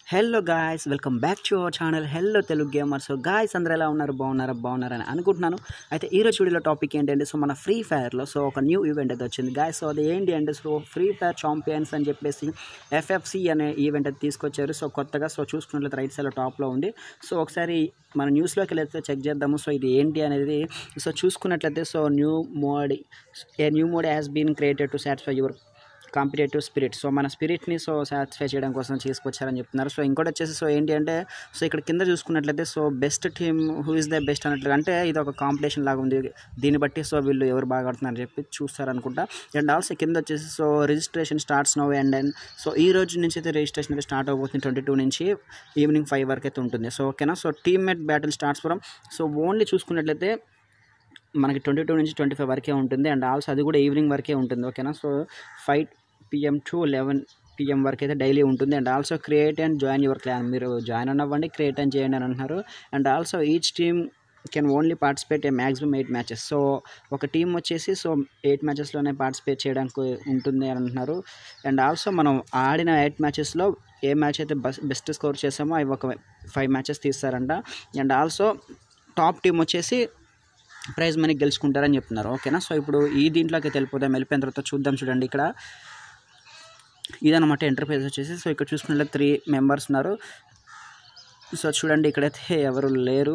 hello guys welcome back to our channel hello Telugu gamer so guys అందరూ ఎలా ఉన్నారు బాగున్నారా బాగున్నారని అనుకుంటున్నాను అయితే ఈ రోజు వీడియోలో టాపిక్ ఏంటంటే సో మన ఫ్రీ ఫైర్లో సో ఒక న్యూ ఈవెంట్ అయితే వచ్చింది గాయస్ సో అది ఏంటి అంటే సో ఫ్రీ ఫైర్ ఛాంపియన్స్ అని చెప్పేసి ఎఫ్ఎఫ్సి అనే ఈవెంట్ అయితే తీసుకొచ్చారు సో కొత్తగా సో చూసుకున్నట్లయితే రైట్ సైడ్లో టాప్లో ఉంది సో ఒకసారి మన న్యూస్లోకి వెళ్తే చెక్ చేద్దాము సో ఇది ఏంటి అనేది సో చూసుకున్నట్లయితే so new mode a new mode has been created to satisfy your competitive spirit so మన స్పిరిట్ని సో సాటిస్ఫై చేయడం కోసం తీసుకొచ్చారని చెప్తున్నారు సో ఇంకోటి వచ్చేసి సో ఏంటి అంటే సో ఇక్కడ కింద చూసుకున్నట్లయితే so best team who is the best అన్నట్లుగా అంటే ఇది ఒక కాంపిటీషన్ లాగా ఉంది దీన్ని బట్టి సో వీళ్ళు ఎవరు బాగా ఆడుతున్నారని చెప్పి చూస్తారనుకుంటా అండ్ ఆల్సో కింద వచ్చేసి so registration starts no and and so ఈ రోజు నుంచి అయితే రిజిస్ట్రేషన్ అయితే స్టార్ట్ అవబోతుంది ట్వంటీ టూ నుంచి ఈవినింగ్ ఫైవ్ వరకు అయితే ఉంటుంది సో ఓకేనా so teammate battle starts from so only చూసుకున్నట్లయితే మనకి ట్వంటీ టూ నుంచి ట్వంటీ ఫైవ్ వరకే ఉంటుంది అండ్ ఆల్సో అది కూడా ఈవినింగ్ వరకే ఉంటుంది ఓకేనా so five PM to eleven PM వరకు అయితే డైలీ ఉంటుంది and also create and join your clan మీరు జాయిన్ అవ్వండి క్రియేట్ అండ్ చేయండి అని అంటున్నారు and also each team can only participate a maximum eight matches so ఒక టీం వచ్చేసి సో ఎయిట్ మ్యాచెస్లోనే పార్టిసిపేట్ చేయడానికి ఉంటుంది అని అంటున్నారు అండ్ ఆల్సో మనం ఆడిన ఎయిట్ మ్యాచెస్లో ఏ మ్యాచ్ అయితే బస్ బెస్ట్ స్కోర్ చేసామో అవి ఒక five matches తీస్తారంట and also top team వచ్చేసి ప్రైజ్ మనీ గెలుచుకుంటారని చెప్తున్నారు ఓకేనా సో ఇప్పుడు ఈ దీంట్లోకి వెళ్ళిపోదాం వెళ్ళిపోయిన తర్వాత చూద్దాం చూడండి ఇక్కడ ఇదనమాట ఎంటర్ప్రైజ్ వచ్చేసి సో ఇక్కడ చూసుకుంటే త్రీ మెంబర్స్ ఉన్నారు సో చూడండి ఇక్కడైతే ఎవరు లేరు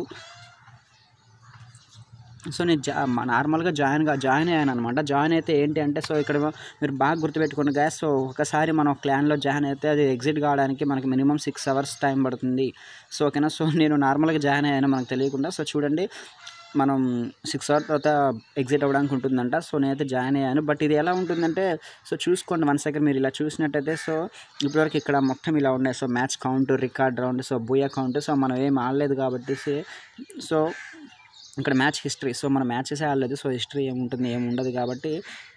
సో నేను జా నార్మల్గా జాయిన్గా జాయిన్ అయ్యాను అనమాట జాయిన్ అయితే ఏంటి అంటే సో ఇక్కడ మీరు బాగా గుర్తుపెట్టుకోండి గ్యాస్ సో ఒకసారి మనం క్లాన్లో జాయిన్ అయితే అది ఎగ్జిట్ కావడానికి మనకి మినిమం సిక్స్ అవర్స్ టైం పడుతుంది సో ఓకేనా సో నేను నార్మల్గా జాయిన్ అయ్యాను మనకు తెలియకుండా సో చూడండి మనం సిక్స్ అవర్స్ తర్వాత ఎగ్జిట్ అవ్వడానికి ఉంటుందంట సో నేనైతే జాయిన్ అయ్యాను బట్ ఇది ఎలా ఉంటుందంటే సో చూసుకోండి వన్ సెకండ్ మీరు ఇలా చూసినట్టయితే సో ఇప్పటివరకు ఇక్కడ మొత్తం ఇలా ఉన్నాయి so match count record round so booyah count so మనం ఏం ఆడలేదు కాబట్టి సో ఇక్కడ మ్యాచ్ హిస్టరీ సో మన మ్యాచెస్ ఆడలేదు సో హిస్టరీ ఏముంటుంది ఏమి ఉండదు కాబట్టి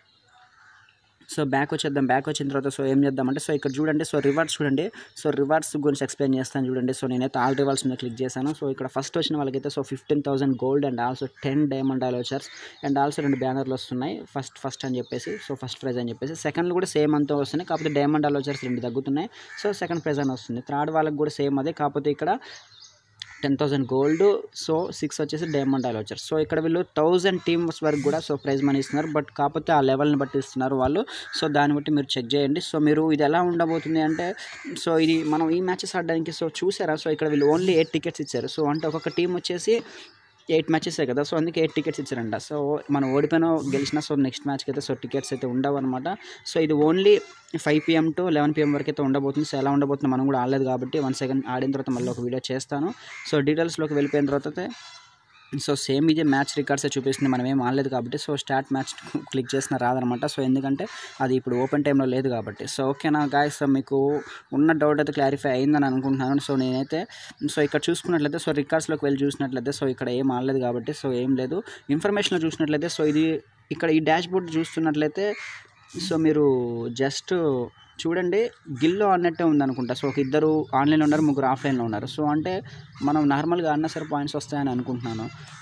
సో బ్యాక్ వచ్చేద్దాం బ్యాక్ వచ్చిన తర్వాత సో ఏం చేద్దామంటే సో ఇక్కడ చూడండి సో రివార్డ్స్ చూడండి సో రివార్డ్స్ గురించి ఎక్స్ప్లెయిన్ చేస్తాను చూడండి సో నేనైతే ఆల్ రివార్డ్స్ మీద క్లిక్ చేశాను సో ఇక్కడ ఫస్ట్ వచ్చిన వాళ్ళకైతే so fifteen thousand gold and also ten diamond అలోచర్స్ అండ్ ఆల్సో రెండు బ్యానర్లు వస్తున్నాయి ఫస్ట్ ఫస్ట్ అని చెప్పేసి సో ఫస్ట్ ప్రైజ్ అని చెప్పేసి సెకండ్ కూడా సేమ్ అంతా వస్తున్నాయి కాకపోతే డైమండ్ అలోచర్స్ రెండు తగ్గుతున్నాయి సో సెకండ్ ప్రైజ్ అని వస్తుంది థర్డ్ వాళ్ళకి కూడా సేమ్ అదే కాకపోతే ఇక్కడ ten thousand gold so six వచ్చేసి డైమండ్ అలోచర్ సో ఇక్కడ వీళ్ళు థౌజండ్ టీమ్స్ వరకు కూడా సో ప్రైజ్ మనీ ఇస్తున్నారు బట్ కాకపోతే ఆ లెవెల్ని బట్టి ఇస్తున్నారు వాళ్ళు సో దాన్ని బట్టి మీరు చెక్ చేయండి సో మీరు ఇది ఎలా ఉండబోతుంది అంటే సో ఇది మనం ఈ మ్యాచెస్ ఆడడానికి సో చూసారా సో ఇక్కడ వీళ్ళు ఓన్లీ ఎయిట్ టికెట్స్ ఇచ్చారు సో అంటే ఒక్కొక్క టీం వచ్చేసి ఎయిట్ మ్యాచెసే కదా సో అందుకే ఎయిట్ టికెట్స్ ఇచ్చారంట సో మనం ఓడిపోయినా గెలిచినా సో నెక్స్ట్ మ్యాచ్కి అయితే సో టికెట్స్ అయితే ఉండవు అనమాట సో ఇది only five PM to eleven PM వరకు అయితే ఉండబోతుంది సో ఎలా ఉండబోతుంది మనం కూడా ఆడలేదు కాబట్టి వన్ సెకండ్ ఆడిన తర్వాత మళ్ళీ ఒక వీడియో చేస్తాను సో డీటెయిల్స్లోకి వెళ్ళిపోయిన తర్వాత అయితే సో సేమ్ ఇదే మ్యాచ్ రికార్డ్సే చూపిస్తుంది మనం ఏం ఆడలేదు కాబట్టి సో స్టార్ట్ మ్యాచ్ క్లిక్ చేసిన రాదనమాట సో ఎందుకంటే అది ఇప్పుడు ఓపెన్ టైంలో లేదు కాబట్టి సో ఓకేనా గాయస్ మీకు ఉన్న డౌట్ అయితే క్లారిఫై అయిందని అనుకుంటున్నాను సో నేనైతే సో ఇక్కడ చూసుకున్నట్లయితే సో రికార్డ్స్లోకి వెళ్ళి చూసినట్లయితే సో ఇక్కడ ఏం ఆడలేదు కాబట్టి సో ఏం లేదు ఇన్ఫర్మేషన్లో చూసినట్లయితే సో ఇది ఇక్కడ ఈ డాష్ బోర్డ్ చూస్తున్నట్లయితే సో మీరు జస్ట్ చూడండి గిల్లో అన్నట్టే ఉందనుకుంటా సో ఒక ఇద్దరు ఆన్లైన్లో ఉన్నారు ముగ్గురు ఆఫ్లైన్లో ఉన్నారు సో అంటే మనం నార్మల్గా ఆడినా సరే పాయింట్స్ వస్తాయని అనుకుంటున్నాను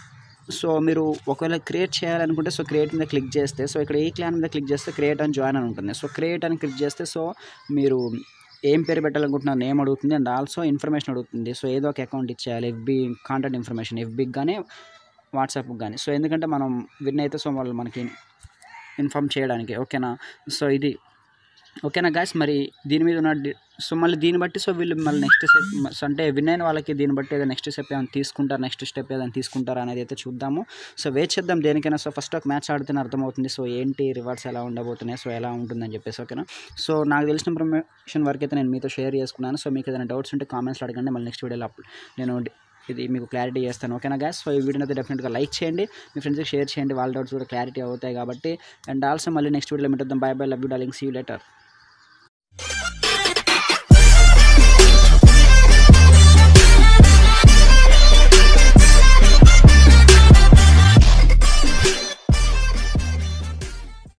సో మీరు ఒకవేళ క్రియేట్ చేయాలనుకుంటే సో క్రియేట్ మీద క్లిక్ చేస్తే సో ఇక్కడ ఏ క్లాన్ మీద క్లిక్ చేస్తే క్రియేట్ అని జాయిన్ అని ఉంటుంది సో క్రియేట్ అని క్లిక్ చేస్తే సో మీరు ఏం పేరు పెట్టాలనుకుంటున్నారు నేమ్ అడుగుతుంది అండ్ ఆల్సో ఇన్ఫర్మేషన్ అడుగుతుంది సో ఏదో ఒక అకౌంట్ ఇచ్చేయాలి ఎఫ్బి కాంటాక్ట్ ఇన్ఫర్మేషన్ ఎఫ్బికి కానీ వాట్సాప్కి కానీ సో ఎందుకంటే మనం విన్ అయితే సో వాళ్ళు మనకి ఇన్ఫామ్ చేయడానికి ఓకేనా సో ఇది ఓకేనా గాయస్ మరి దీని మీద ఉన్న డి- సో మళ్ళీ దీన్ని బట్టి సో వీళ్ళు మళ్ళీ నెక్స్ట్ స్టెప్ అంటే విన్ అయిన వాళ్ళకి దీన్ని బట్టి ఏదో నెక్స్ట్ స్టెప్ ఏమైనా తీసుకుంటారు నెక్స్ట్ స్టెప్ ఏదైనా తీసుకుంటారా అనేది అయితే చూద్దాము సో వెయిట్ చేద్దాం దేనికైనా సో ఫస్ట్ ఒక మ్యాచ్ ఆడితేనే అర్థమవుతుంది సో ఏంటి రివార్డ్స్ ఎలా ఉండబోతున్నాయి సో ఎలా ఉంటుందని చెప్పేసి ఓకేనా సో నాకు తెలిసిన ఇన్ఫర్మేషన్ వరకు అయితే నేను మీతో షేర్ చేసుకున్నాను సో మీకు ఏదైనా డౌట్స్ ఉంటే కామెంట్స్లో అడగండి మళ్ళీ నెక్స్ట్ వీడియోలో అప్ నేను ఇది మీకు క్లారిటీ చేస్తాను ఓకేనా గ్యాస్ సో ఈ వీడియోని అయితే డెఫినెట్గా లైక్ చేయండి మీ ఫ్రెండ్స్కి షేర్ చేయండి వాళ్ళ డౌట్స్ కూడా క్లారిటీ అవుతాయి కాబట్టి అండ్ ఆల్సో మళ్ళీ నెక్స్ట్ వీడియోలో meet bye bye love you darling see you letter